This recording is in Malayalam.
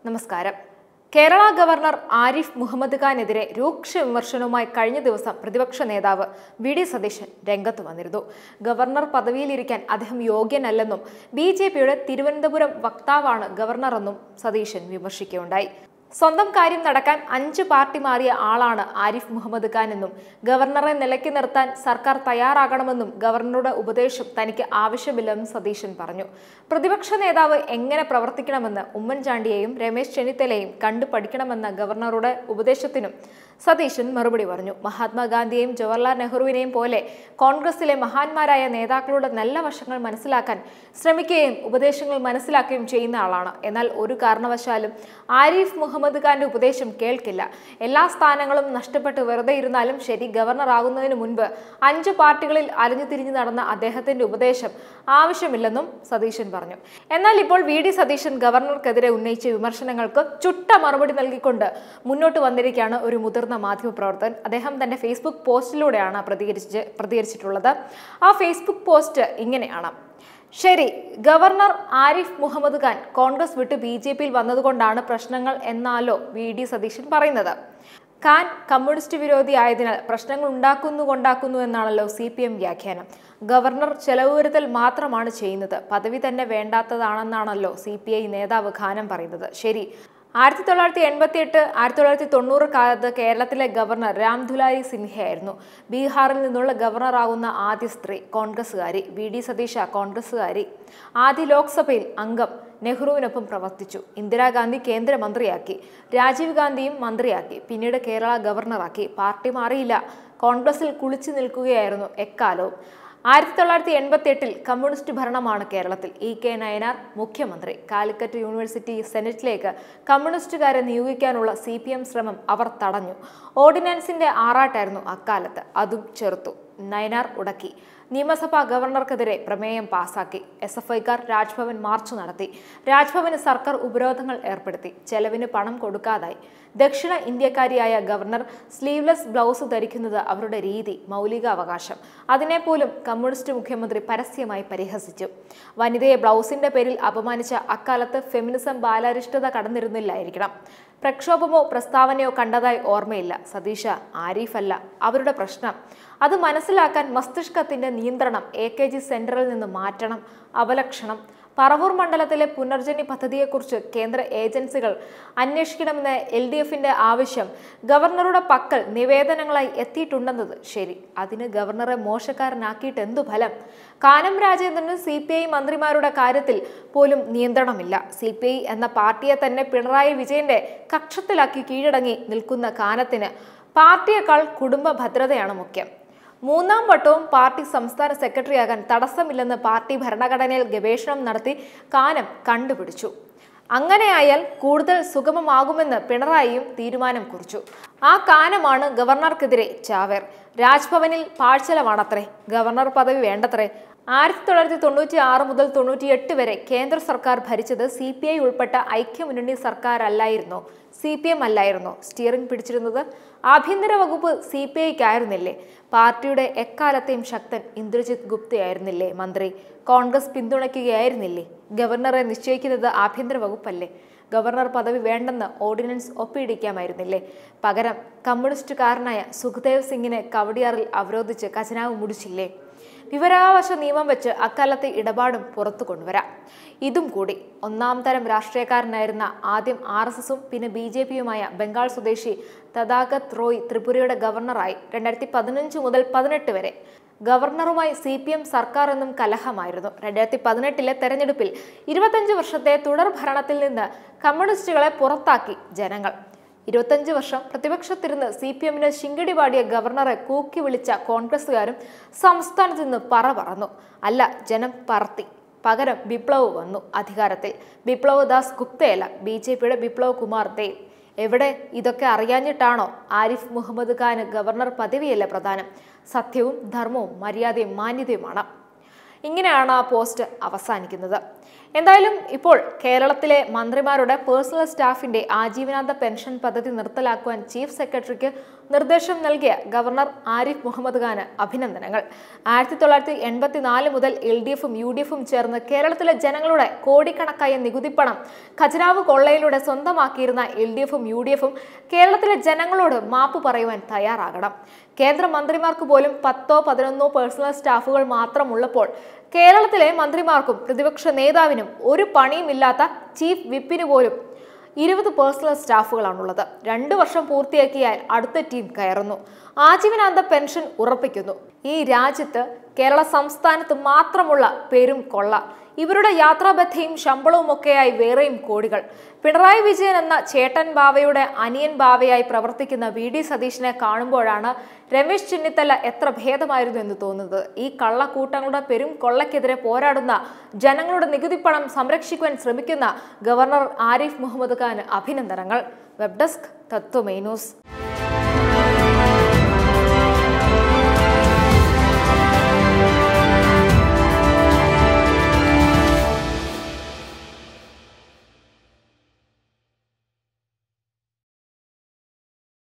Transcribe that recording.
നമസ്കാരം കേരള ഗവർണർ ആരിഫ് മുഹമ്മദ് ഖാനെതിരെ രൂക്ഷ വിമർശനവുമായി കഴിഞ്ഞ ദിവസം പ്രതിപക്ഷ നേതാവ് വി ഡി സതീശൻ രംഗത്ത് വന്നിരുന്നു ഗവർണർ പദവിയിലിരിക്കാൻ അദ്ദേഹം യോഗ്യനല്ലെന്നും ബി ജെ പിയുടെ തിരുവനന്തപുരം വക്താവാണ് ഗവർണറെന്നും സതീശൻ വിമർശിക്കുകയുണ്ടായി സ്വന്തം കാര്യം നടക്കാൻ അഞ്ച് പാർട്ടി മാറിയ ആളാണ് ആരിഫ് മുഹമ്മദ് ഖാൻ എന്നും ഗവർണറെ നിലയ്ക്ക് നിർത്താൻ സർക്കാർ തയ്യാറാകണമെന്നും ഗവർണറുടെ ഉപദേശം തനിക്ക് ആവശ്യമില്ലെന്നും സതീശൻ പറഞ്ഞു പ്രതിപക്ഷ നേതാവ് എങ്ങനെ പ്രവർത്തിക്കണമെന്ന് ഉമ്മൻചാണ്ടിയെയും രമേശ് ചെന്നിത്തലയും കണ്ടു പഠിക്കണമെന്ന ഗവർണറുടെ ഉപദേശത്തിനും സതീശൻ മറുപടി പറഞ്ഞു മഹാത്മാഗാന്ധിയെയും ജവഹർലാൽ നെഹ്റുവിനെയും പോലെ കോൺഗ്രസിലെ മഹാന്മാരായ നേതാക്കളുടെ നല്ല വശങ്ങൾ മനസ്സിലാക്കാൻ ശ്രമിക്കുകയും ഉപദേശങ്ങൾ മനസ്സിലാക്കുകയും ചെയ്യുന്ന ആളാണ് എന്നാൽ ഒരു കാരണവശാലും ആരിഫ് മുഹമ്മദ് ഖാന്റെ ഉപദേശം കേൾക്കില്ല എല്ലാ സ്ഥാനങ്ങളും നഷ്ടപ്പെട്ട് വെറുതെ ഇരുന്നാലും ശരി ഗവർണർ ആകുന്നതിന് മുൻപ് അഞ്ച് പാർട്ടികളിൽ അലഞ്ഞു തിരിഞ്ഞു നടന്ന അദ്ദേഹത്തിന്റെ ഉപദേശം ആവശ്യമില്ലെന്നും സതീശൻ പറഞ്ഞു എന്നാൽ ഇപ്പോൾ വി ഡി സതീശൻ ഗവർണർക്കെതിരെ ഉന്നയിച്ച വിമർശനങ്ങൾക്ക് ചുട്ട മറുപടി നൽകിക്കൊണ്ട് മുന്നോട്ട് വന്നിരിക്കുകയാണ് ഒരു മുതിർന്ന മാധ്യമപ്രവർത്തകൻ അദ്ദേഹം തന്റെ ഫേസ്ബുക്ക് പോസ്റ്റിലൂടെയാണ് പ്രതികരിച്ച് പ്രതികരിച്ചിട്ടുള്ളത് ആ ഫേസ്ബുക്ക് പോസ്റ്റ് ഇങ്ങനെയാണ് ശരി ഗവർണർ ആരിഫ് മുഹമ്മദ് ഖാൻ കോൺഗ്രസ് വിട്ട് ബി ജെ പിയിൽ വന്നതുകൊണ്ടാണ് പ്രശ്നങ്ങൾ എന്നാലോ വി ഡി സതീശൻ പറയുന്നത് ഖാൻ കമ്മ്യൂണിസ്റ്റ് വിരോധി ആയതിനാൽ പ്രശ്നങ്ങൾ ഉണ്ടാക്കുന്നു കൊണ്ടാക്കുന്നു എന്നാണല്ലോ സി പി എം വ്യാഖ്യാനം ഗവർണർ ചെലവ് വരുത്തൽ മാത്രമാണ് ചെയ്യുന്നത് പദവി തന്നെ വേണ്ടാത്തതാണെന്നാണല്ലോ സി പി ഐ നേതാവ് ഖാനം പറയുന്നത് ശരി ആയിരത്തി തൊള്ളായിരത്തി എൺപത്തി എട്ട് ആയിരത്തി തൊള്ളായിരത്തി തൊണ്ണൂറ് കാലത്ത് കേരളത്തിലെ ഗവർണർ രാം ദുലാരി സിൻഹയായിരുന്നു ബീഹാറിൽ നിന്നുള്ള ഗവർണറാകുന്ന ആദ്യ സ്ത്രീ കോൺഗ്രസ്സുകാരി വി ഡി സതീഷ കോൺഗ്രസ്സുകാരി ആദ്യ ലോക്സഭയിൽ അംഗം നെഹ്റുവിനൊപ്പം പ്രവർത്തിച്ചു ഇന്ദിരാഗാന്ധി കേന്ദ്രമന്ത്രിയാക്കി രാജീവ് ഗാന്ധിയും മന്ത്രിയാക്കി പിന്നീട് കേരള ഗവർണറാക്കി പാർട്ടി മാറിയില്ല കോൺഗ്രസിൽ കുളിച്ചു നിൽക്കുകയായിരുന്നു എക്കാലവും ആയിരത്തി തൊള്ളായിരത്തി എൺപത്തി എട്ടിൽ കമ്മ്യൂണിസ്റ്റ് ഭരണമാണ് കേരളത്തിൽ ഇ കെ നയനാർ മുഖ്യമന്ത്രി കാലിക്കറ്റ് യൂണിവേഴ്സിറ്റി സെനറ്റിലേക്ക് കമ്മ്യൂണിസ്റ്റുകാരെ നിയോഗിക്കാനുള്ള സി പി എം ശ്രമം അവർ തടഞ്ഞു ഓർഡിനൻസിന്റെ ആറാട്ടായിരുന്നു അക്കാലത്ത് അതും ചെറുത്തു നയനാർ ഉടക്കി നിയമസഭാ ഗവർണർക്കെതിരെ പ്രമേയം പാസാക്കി എസ് എഫ് ഐക്കാർ രാജ്ഭവൻ മാർച്ച് നടത്തി രാജ്ഭവന് സർക്കാർ ഉപരോധങ്ങൾ ഏർപ്പെടുത്തി ചെലവിന് പണം കൊടുക്കാതായി ദക്ഷിണ ഇന്ത്യക്കാരിയായ ഗവർണർ സ്ലീവ്ലെസ് ബ്ലൗസ് ധരിക്കുന്നത് അവരുടെ രീതി മൗലികാവകാശം അതിനെപ്പോലും കമ്മ്യൂണിസ്റ്റ് മുഖ്യമന്ത്രി പരസ്യമായി പരിഹസിച്ചു വനിതയെ ബ്ലൗസിന്റെ പേരിൽ അപമാനിച്ച അക്കാലത്ത് ഫെമിനിസം ബാലാരിഷ്ടത കടന്നിരുന്നില്ലായിരിക്കണം പ്രക്ഷോഭമോ പ്രസ്താവനയോ കണ്ടതായി ഓർമ്മയില്ല സതീഷ ആരിഫല്ല അവരുടെ പ്രശ്നം അത് മനസ്സിലാക്കാൻ മസ്തിഷ്കത്തിന്റെ നിയന്ത്രണം എ കെ ജി സെന്ററിൽ നിന്ന് മാറ്റണം അപലക്ഷണം പറവൂർ മണ്ഡലത്തിലെ പുനർജനി പദ്ധതിയെക്കുറിച്ച് കേന്ദ്ര ഏജൻസികൾ അന്വേഷിക്കണമെന്ന എൽ ഡി എഫിന്റെ ആവശ്യം ഗവർണറുടെ പക്കൽ നിവേദനങ്ങളായി എത്തിയിട്ടുണ്ടെന്നത് ശരി അതിന് ഗവർണറെ മോശക്കാരനാക്കിയിട്ട് എന്തു ഫലം കാനം രാജേന്ദ്രന് സി പി ഐ മന്ത്രിമാരുടെ കാര്യത്തിൽ പോലും നിയന്ത്രണമില്ല സി പി ഐ എന്ന പാർട്ടിയെ തന്നെ പിണറായി വിജയന്റെ കക്ഷത്തിലാക്കി കീഴടങ്ങി നിൽക്കുന്ന കാനത്തിന് പാർട്ടിയേക്കാൾ കുടുംബ ഭദ്രതയാണ് മുഖ്യം മൂന്നാം വട്ടവും പാർട്ടി സംസ്ഥാന സെക്രട്ടറിയാകാൻ തടസ്സമില്ലെന്ന് പാർട്ടി ഭരണഘടനയിൽ ഗവേഷണം നടത്തി കാനം കണ്ടുപിടിച്ചു അങ്ങനെയായാൽ കൂടുതൽ സുഗമമാകുമെന്ന് പിണറായിയും തീരുമാനം കുറിച്ചു ആ കാനമാണ് ഗവർണർക്കെതിരെ ചാവേർ രാജ്ഭവനിൽ പാഴ്ചലമാണത്രേ ഗവർണർ പദവി വേണ്ടത്രേ ആയിരത്തി തൊള്ളായിരത്തി തൊണ്ണൂറ്റി ആറ് മുതൽ തൊണ്ണൂറ്റിയെട്ട് വരെ കേന്ദ്ര സർക്കാർ ഭരിച്ചത് സി പി ഐ ഉൾപ്പെട്ട ഐക്യമുന്നണി സർക്കാർ അല്ലായിരുന്നോ സി പി എം അല്ലായിരുന്നോ സ്റ്റിയറിംഗ് പിടിച്ചിരുന്നത് ആഭ്യന്തര വകുപ്പ് സി പി ഐക്കായിരുന്നില്ലേ പാർട്ടിയുടെ എക്കാലത്തെയും ശക്തൻ ഇന്ദ്രജിത് ഗുപ്തയായിരുന്നില്ലേ മന്ത്രി കോൺഗ്രസ് പിന്തുണയ്ക്കുകയായിരുന്നില്ലേ ഗവർണറെ നിശ്ചയിക്കുന്നത് ആഭ്യന്തര വകുപ്പല്ലേ ഗവർണർ പദവി വേണ്ടെന്ന് ഓർഡിനൻസ് ഒപ്പിയിടിക്കാമായിരുന്നില്ലേ പകരം കമ്മ്യൂണിസ്റ്റുകാരനായ സുഖദേവ് സിംഗിനെ കവടിയാറിൽ അവരോധിച്ച് ഖജനാവ് മുടിച്ചില്ലേ വിവരാവകാശ നിയമം വെച്ച് അക്കാലത്തെ ഇടപാടും പുറത്തു കൊണ്ടുവരാം ഇതും കൂടി ഒന്നാം തരം രാഷ്ട്രീയക്കാരനായിരുന്ന ആദ്യം ആർ എസ് എസും പിന്നെ ബി ജെ പിയുമായ ബംഗാൾ സ്വദേശി തഥാഗത് റോയ് ത്രിപുരയുടെ ഗവർണറായി രണ്ടായിരത്തി പതിനഞ്ച് മുതൽ പതിനെട്ട് വരെ ഗവർണറുമായി സി പി എം സർക്കാർ എന്നും കലഹമായിരുന്നു രണ്ടായിരത്തി പതിനെട്ടിലെ തെരഞ്ഞെടുപ്പിൽ ഇരുപത്തഞ്ച് വർഷത്തെ തുടർ ഭരണത്തിൽ നിന്ന് കമ്മ്യൂണിസ്റ്റുകളെ പുറത്താക്കി ജനങ്ങൾ ഇരുപത്തഞ്ച് വർഷം പ്രതിപക്ഷത്തിരുന്ന് സി പി എമ്മിന് ശിങ്കടി പാടിയ ഗവർണറെ കൂക്കി വിളിച്ച കോൺഗ്രസുകാരും സംസ്ഥാനത്ത് നിന്ന് പറ പറന്നു അല്ല ജനം പറത്തി പകരം വിപ്ലവ് വന്നു അധികാരത്തിൽ വിപ്ലവ് ദാസ് ഗുപ്തയല്ല ബി ജെ പിയുടെ വിപ്ലവ് കുമാർ ദേവ് എവിടെ ഇതൊക്കെ അറിയാഞ്ഞിട്ടാണോ ആരിഫ് മുഹമ്മദ് ഖാന് ഗവർണർ പദവിയല്ല പ്രധാനം സത്യവും ധർമ്മവും മര്യാദയും മാന്യതയുമാണ് ഇങ്ങനെയാണ് ആ പോസ്റ്റ് അവസാനിക്കുന്നത് എന്തായാലും ഇപ്പോൾ കേരളത്തിലെ മന്ത്രിമാരുടെ പേഴ്സണൽ സ്റ്റാഫിന്റെ ആജീവനാന്ത പെൻഷൻ പദ്ധതി നിർത്തലാക്കുവാൻ ചീഫ് സെക്രട്ടറിക്ക് നിർദ്ദേശം നൽകിയ ഗവർണർ ആരിഫ് മുഹമ്മദ് ഖാന് അഭിനന്ദനങ്ങൾ ആയിരത്തി തൊള്ളായിരത്തി എൺപത്തിനാല് മുതൽ എൽ ഡി എഫും യു ഡി എഫും ചേർന്ന് കേരളത്തിലെ ജനങ്ങളുടെ കോടിക്കണക്കായ നികുതിപ്പണം ഖജനാവ് കൊള്ളയിലൂടെ സ്വന്തമാക്കിയിരുന്ന എൽ ഡി എഫും യു ഡി എഫും കേരളത്തിലെ ജനങ്ങളോട് മാപ്പ് പറയുവാൻ തയ്യാറാകണം കേന്ദ്ര മന്ത്രിമാർക്ക് പോലും പത്തോ പതിനൊന്നോ പേഴ്സണൽ സ്റ്റാഫുകൾ മാത്രമുള്ളപ്പോൾ കേരളത്തിലെ മന്ത്രിമാർക്കും പ്രതിപക്ഷ നേതാവിനും ഒരു പണിയുമില്ലാത്ത ചീഫ് വിപ്പിന് പോലും ഇരുപത് പേഴ്സണൽ സ്റ്റാഫുകളാണുള്ളത് രണ്ട് വർഷം പൂർത്തിയാക്കിയാൽ അടുത്ത ടീം കയറുന്നു ആജീവനാന്ത പെൻഷൻ ഉറപ്പിക്കുന്നു ഈ രാജ്യത്ത് കേരള സംസ്ഥാനത്ത് മാത്രമുള്ള പെരും കൊള്ള ഇവരുടെ യാത്രാബദ്ധയും ശമ്പളവും ഒക്കെയായി വേറെയും കോടികൾ പിണറായി വിജയൻ എന്ന ചേട്ടൻ ബാവയുടെ അനിയൻ ബാവയായി പ്രവർത്തിക്കുന്ന വി ഡി സതീശിനെ കാണുമ്പോഴാണ് രമേശ് ചെന്നിത്തല എത്ര ഭേദമായിരുന്നു എന്ന് തോന്നുന്നത് ഈ കള്ളക്കൂട്ടങ്ങളുടെ പെരും കൊള്ളക്കെതിരെ പോരാടുന്ന ജനങ്ങളുടെ നികുതിപ്പണം സംരക്ഷിക്കുവാൻ ശ്രമിക്കുന്ന ഗവർണർ ആരിഫ് മുഹമ്മദ് ഖാന് അഭിനന്ദനങ്ങൾ വെബ് ഡെസ്ക് തത്വമേ ന്യൂസ്